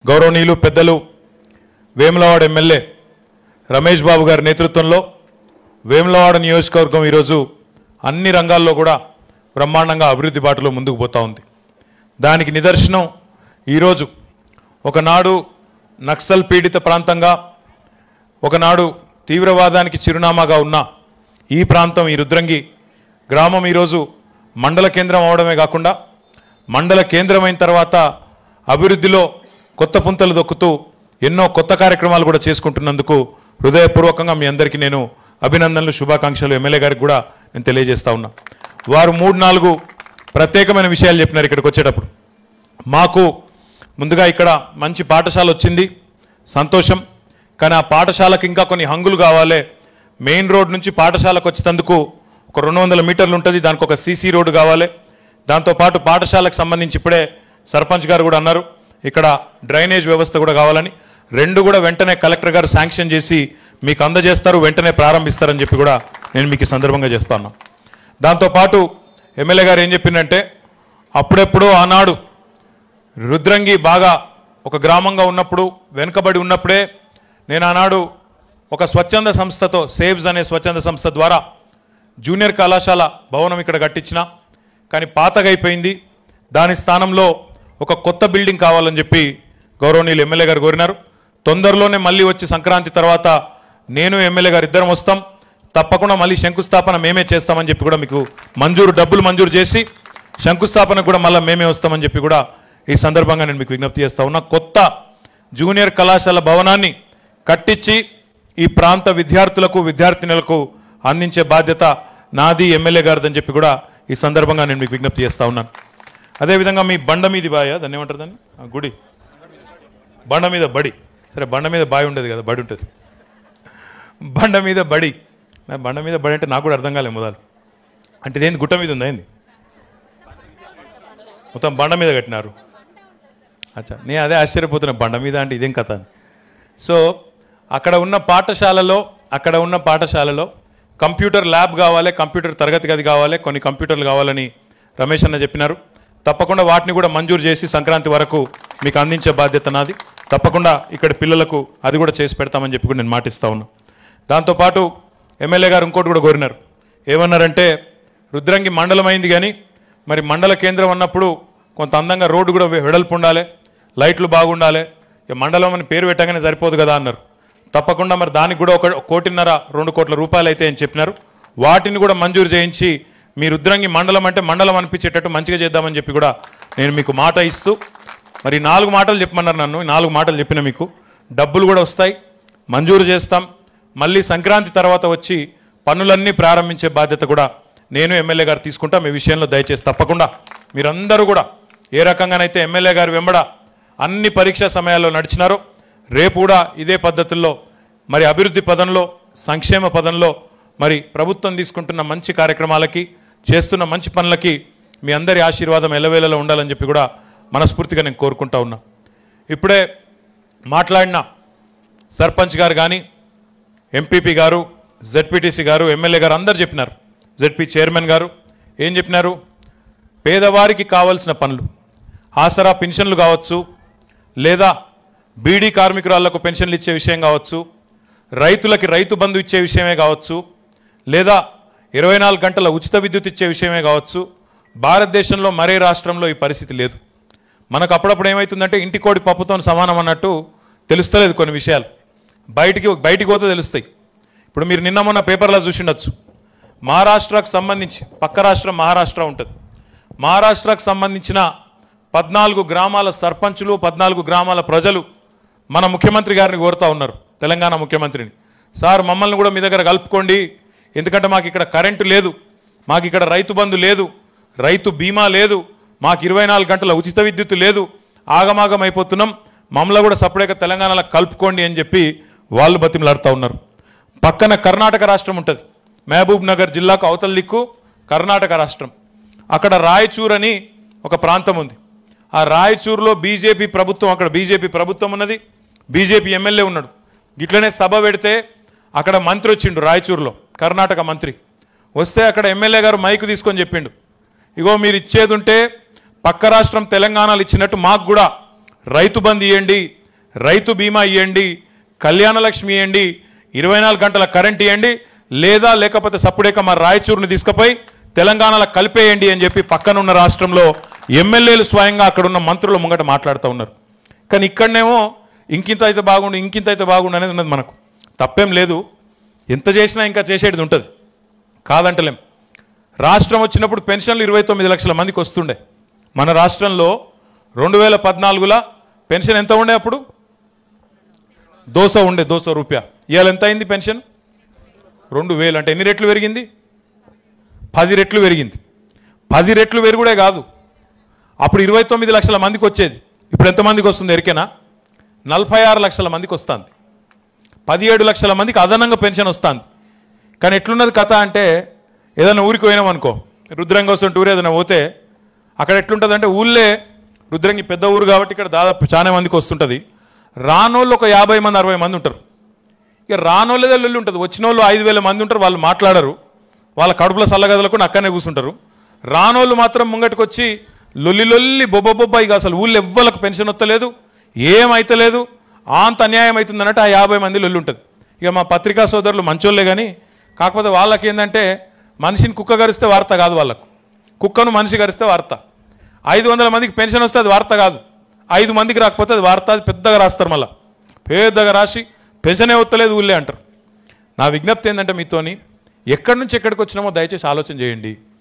గౌరవనీయులు పెద్దలు వేములవాడ ఎమ్మెల్యే రమేష్ బాబు గారి నేతృత్వంలో వేములవాడ నియోజకవర్గం ఈరోజు అన్ని రంగాల్లో కూడా బ్రహ్మాండంగా అభివృద్ధి బాటలో ముందుకు పోతా ఉంది దానికి నిదర్శనం ఈరోజు ఒకనాడు నక్సల్ పీడిత ప్రాంతంగా ఒకనాడు తీవ్రవాదానికి చిరునామాగా ఉన్న ఈ ప్రాంతం ఈ రుద్రంగి గ్రామం ఈరోజు మండల కేంద్రం అవడమే కాకుండా మండల కేంద్రమైన తర్వాత అభివృద్ధిలో కొత్త పుంతలు దొక్కుతూ ఎన్నో కొత్త కార్యక్రమాలు కూడా చేసుకుంటున్నందుకు హృదయపూర్వకంగా మీ అందరికీ నేను అభినందనలు శుభాకాంక్షలు ఎమ్మెల్యే గారికి కూడా నేను తెలియజేస్తా ఉన్నా వారు మూడు నాలుగు ప్రత్యేకమైన విషయాలు చెప్పినారు ఇక్కడికి వచ్చేటప్పుడు మాకు ముందుగా ఇక్కడ మంచి పాఠశాల వచ్చింది సంతోషం కానీ ఆ పాఠశాలకు ఇంకా కొన్ని హంగులు కావాలి మెయిన్ రోడ్ నుంచి పాఠశాలకు వచ్చేందుకు ఒక రెండు వందల మీటర్లు ఉంటుంది దానికి ఒక సీసీ రోడ్డు కావాలి దాంతోపాటు పాఠశాలకు సంబంధించి ఇప్పుడే సర్పంచ్ గారు కూడా అన్నారు ఇక్కడ డ్రైనేజ్ వ్యవస్థ కూడా కావాలని రెండు కూడా వెంటనే కలెక్టర్ గారు శాంక్షన్ చేసి మీకు అందజేస్తారు వెంటనే ప్రారంభిస్తారని చెప్పి కూడా నేను మీకు ఈ సందర్భంగా చేస్తా ఉన్నా దాంతోపాటు ఎమ్మెల్యే గారు ఏం చెప్పిందంటే అప్పుడెప్పుడో ఆనాడు రుద్రంగి బాగా ఒక గ్రామంగా ఉన్నప్పుడు వెనుకబడి ఉన్నప్పుడే నేను ఆనాడు ఒక స్వచ్ఛంద సంస్థతో సేవ్స్ అనే స్వచ్ఛంద సంస్థ ద్వారా జూనియర్ కళాశాల భవనం ఇక్కడ కట్టించిన కానీ పాతగైపోయింది దాని స్థానంలో ఒక కొత్త బిల్డింగ్ కావాలని చెప్పి గౌరవనీయులు ఎమ్మెల్యే గారు కోరినారు తొందరలోనే మళ్ళీ వచ్చి సంక్రాంతి తర్వాత నేను ఎమ్మెల్యే గారు ఇద్దరం వస్తాం తప్పకుండా మళ్ళీ శంకుస్థాపన మేమే చేస్తామని చెప్పి కూడా మీకు మంజూరు డబ్బులు మంజూరు చేసి శంకుస్థాపన కూడా మళ్ళీ మేమే వస్తామని చెప్పి కూడా ఈ సందర్భంగా నేను మీకు విజ్ఞప్తి చేస్తా ఉన్నా కొత్త జూనియర్ కళాశాల భవనాన్ని కట్టించి ఈ ప్రాంత విద్యార్థులకు విద్యార్థినులకు అందించే బాధ్యత నాది ఎమ్మెల్యే గారిదని చెప్పి కూడా ఈ సందర్భంగా నేను మీకు విజ్ఞప్తి చేస్తా ఉన్నాను అదేవిధంగా మీ బండ మీది బాయ దాన్ని ఏమంటారు దాన్ని ఆ, గుడి బండ మీద బడి సరే బండ మీద బావి ఉండదు కదా బడి ఉంటుంది బండ మీద బడి నా బండ మీద బడి అంటే నాకు కూడా అర్థం కాలేదు మొదలు అంటే ఇదేంది గుట్ట మీద ఉందా ఏంది మొత్తం బండ మీద కట్టినారు అచ్చా నేను అదే ఆశ్చర్యపోతున్నా బండ మీద అంటే ఇదేం కథ అని సో అక్కడ ఉన్న పాఠశాలలో అక్కడ ఉన్న పాఠశాలలో కంప్యూటర్ ల్యాబ్ కావాలి కంప్యూటర్ తరగతి గది కావాలి కొన్ని కంప్యూటర్లు కావాలని రమేష్ అన్న చెప్పినారు తప్పకుండా వాటిని కూడా మంజూరు చేసి సంక్రాంతి వరకు మీకు అందించే బాధ్యత నాది తప్పకుండా ఇక్కడ పిల్లలకు అది కూడా చేసి పెడతామని చెప్పి కూడా నేను మాటిస్తా ఉన్నా దాంతోపాటు ఎమ్మెల్యే గారు ఇంకోటి కూడా కోరినారు ఏమన్నారంటే రుద్రంగి మండలం అయింది కానీ మరి మండల కేంద్రం అన్నప్పుడు కొంత అందంగా రోడ్డు కూడా వె- వెడల్పు ఉండాలి లైట్లు బాగుండాలి ఇక మండలం అని పేరు పెట్టగానే సరిపోదు కదా అన్నారు తప్పకుండా మరి దానికి కూడా ఒక కోటిన్నర రెండు కోట్ల రూపాయలు అయితే అని చెప్పినారు వాటిని కూడా మంజూరు చేయించి మీ రుద్రంగి మండలం అంటే మండలం అనిపించేటట్టు మంచిగా చేద్దామని చెప్పి కూడా నేను మీకు మాట ఇస్తూ మరి ఈ నాలుగు మాటలు చెప్పమన్నారు నన్ను ఈ నాలుగు మాటలు చెప్పిన మీకు డబ్బులు కూడా వస్తాయి మంజూరు చేస్తాం మళ్ళీ సంక్రాంతి తర్వాత వచ్చి పనులన్నీ ప్రారంభించే బాధ్యత కూడా నేను ఎమ్మెల్యే గారు తీసుకుంటాం ఈ విషయంలో దయచేసి తప్పకుండా మీరందరూ కూడా ఏ రకంగానైతే ఎమ్మెల్యే గారు వెంబడ అన్ని పరీక్షా సమయాల్లో నడిచినారో రేపు కూడా ఇదే పద్ధతుల్లో మరి అభివృద్ధి పదంలో సంక్షేమ పదంలో మరి ప్రభుత్వం తీసుకుంటున్న మంచి కార్యక్రమాలకి చేస్తున్న మంచి పనులకి మీ అందరి ఆశీర్వాదం ఎల్లవేళలో ఉండాలని చెప్పి కూడా మనస్ఫూర్తిగా నేను కోరుకుంటా ఉన్నా ఇప్పుడే మాట్లాడిన సర్పంచ్ గారు కానీ ఎంపీపీ గారు జెడ్పీటీసీ గారు ఎమ్మెల్యే గారు అందరు చెప్పినారు జెడ్పీ చైర్మన్ గారు ఏం చెప్పినారు పేదవారికి కావలసిన పనులు ఆసరా పెన్షన్లు కావచ్చు లేదా బీడీ కార్మికురాళ్లకు పెన్షన్లు ఇచ్చే విషయం కావచ్చు రైతులకి రైతు బంధు ఇచ్చే విషయమే కావచ్చు లేదా ఇరవై నాలుగు గంటల ఉచిత విద్యుత్ ఇచ్చే విషయమే కావచ్చు భారతదేశంలో మరే రాష్ట్రంలో ఈ పరిస్థితి లేదు మనకు అప్పుడప్పుడు ఏమవుతుందంటే ఇంటి కోడి పప్పుతో సమానం అన్నట్టు తెలుస్తలేదు కొన్ని విషయాలు బయటికి బయటికి పోతే తెలుస్తాయి ఇప్పుడు మీరు నిన్న మొన్న పేపర్లో చూసిండొచ్చు మహారాష్ట్రకు సంబంధించి పక్క రాష్ట్రం మహారాష్ట్ర ఉంటుంది మహారాష్ట్రకు సంబంధించిన పద్నాలుగు గ్రామాల సర్పంచులు పద్నాలుగు గ్రామాల ప్రజలు మన ముఖ్యమంత్రి గారిని కోరుతా ఉన్నారు తెలంగాణ ముఖ్యమంత్రిని సార్ మమ్మల్ని కూడా మీ దగ్గర కలుపుకోండి ఎందుకంటే మాకు ఇక్కడ కరెంటు లేదు మాకు ఇక్కడ రైతు బంధు లేదు రైతు బీమా లేదు మాకు ఇరవై నాలుగు గంటల ఉచిత విద్యుత్ లేదు ఆగమాగం అయిపోతున్నాం మమ్మల్ని కూడా సపరేట్గా తెలంగాణలో కలుపుకోండి అని చెప్పి వాళ్ళు బతిమలాడుతూ ఉన్నారు పక్కన కర్ణాటక రాష్ట్రం ఉంటుంది మహబూబ్ నగర్ జిల్లాకు అవతల దిక్కు కర్ణాటక రాష్ట్రం అక్కడ రాయచూర్ అని ఒక ప్రాంతం ఉంది ఆ రాయచూరులో బీజేపీ ప్రభుత్వం అక్కడ బీజేపీ ప్రభుత్వం ఉన్నది బీజేపీ ఎమ్మెల్యే ఉన్నాడు గిట్లనే సభ పెడితే అక్కడ మంత్రి వచ్చిండు రాయచూరులో కర్ణాటక మంత్రి వస్తే అక్కడ ఎమ్మెల్యే గారు మైకు తీసుకొని చెప్పిండు ఇగో మీరు ఇచ్చేది ఉంటే పక్క రాష్ట్రం తెలంగాణలో ఇచ్చినట్టు మాకు కూడా రైతు బంధు ఇవ్వండి రైతు బీమా ఇవ్వండి కళ్యాణ లక్ష్మి ఇవ్వండి ఇరవై నాలుగు గంటల కరెంట్ ఇవ్వండి లేదా లేకపోతే సప్పుడేక మా రాయచూరుని తీసుకుపోయి తెలంగాణలో కలిపేయండి అని చెప్పి పక్కనున్న రాష్ట్రంలో ఎమ్మెల్యేలు స్వయంగా అక్కడున్న మంత్రులు ముంగట మాట్లాడుతూ ఉన్నారు కానీ ఇక్కడనేమో ఇంకింత అయితే బాగుండు ఇంకింత అయితే బాగుండు అనేది ఉన్నది మనకు తప్పేం లేదు ఎంత చేసినా ఇంకా చేసేది ఉంటుంది కాదంటలేం రాష్ట్రం వచ్చినప్పుడు పెన్షన్లు ఇరవై తొమ్మిది లక్షల మందికి వస్తుండే మన రాష్ట్రంలో రెండు వేల పద్నాలుగులో పెన్షన్ ఎంత ఉండే అప్పుడు దోస ఉండే దోస రూపాయ ఇవాళ ఎంత అయింది పెన్షన్ రెండు వేలు అంటే ఎన్ని రెట్లు పెరిగింది పది రెట్లు పెరిగింది పది రెట్లు పెరుగుడే కాదు అప్పుడు ఇరవై తొమ్మిది లక్షల మందికి వచ్చేది ఇప్పుడు ఎంతమందికి వస్తుంది ఎరికేనా నలభై ఆరు లక్షల మందికి వస్తుంది పదిహేడు లక్షల మందికి అదనంగా పెన్షన్ వస్తుంది కానీ ఎట్లున్నది కథ అంటే ఏదైనా ఊరికి పోయినాం అనుకో రుద్రంగి వస్తున్న టూర్ ఏదైనా పోతే అక్కడ ఎట్లుంటుంది అంటే ఊళ్ళే రుద్రంగి పెద్ద ఊరు కాబట్టి ఇక్కడ దాదాపు చాలా మందికి వస్తుంటుంది రానోళ్ళు ఒక యాభై మంది అరవై మంది ఉంటారు ఇక రానోళ్ళదే లొల్లి ఉంటుంది వచ్చిన వాళ్ళు ఐదు వేల మంది ఉంటారు వాళ్ళు మాట్లాడరు వాళ్ళ కడుపులో సల్లగదలకు అక్కడనే కూర్చుంటారు రానోళ్ళు మాత్రం ముంగటికి వచ్చి లొల్లి లొల్లి బొబ్బ బొబ్బ ఇక అసలు ఊళ్ళో ఎవ్వలకు పెన్షన్ వస్తలేదు ఏమైతలేదు అంత అన్యాయం అవుతుంది అన్నట్టు ఆ యాభై మంది లొల్లి ఉంటుంది ఇక మా పత్రికా సోదరులు మంచోళ్ళే కానీ కాకపోతే వాళ్ళకి ఏంటంటే మనిషిని కుక్క గరిస్తే వార్త కాదు వాళ్ళకు కుక్కను మనిషి గరిస్తే వార్త ఐదు వందల మందికి పెన్షన్ వస్తే అది వార్త కాదు ఐదు మందికి రాకపోతే అది వార్త అది పెద్దగా రాస్తారు మళ్ళీ పెద్దగా రాసి పెన్షనే వస్తలేదు ఊళ్ళే అంటారు నా విజ్ఞప్తి ఏంటంటే మీతోని ఎక్కడి నుంచి ఎక్కడికి వచ్చినామో దయచేసి ఆలోచన చేయండి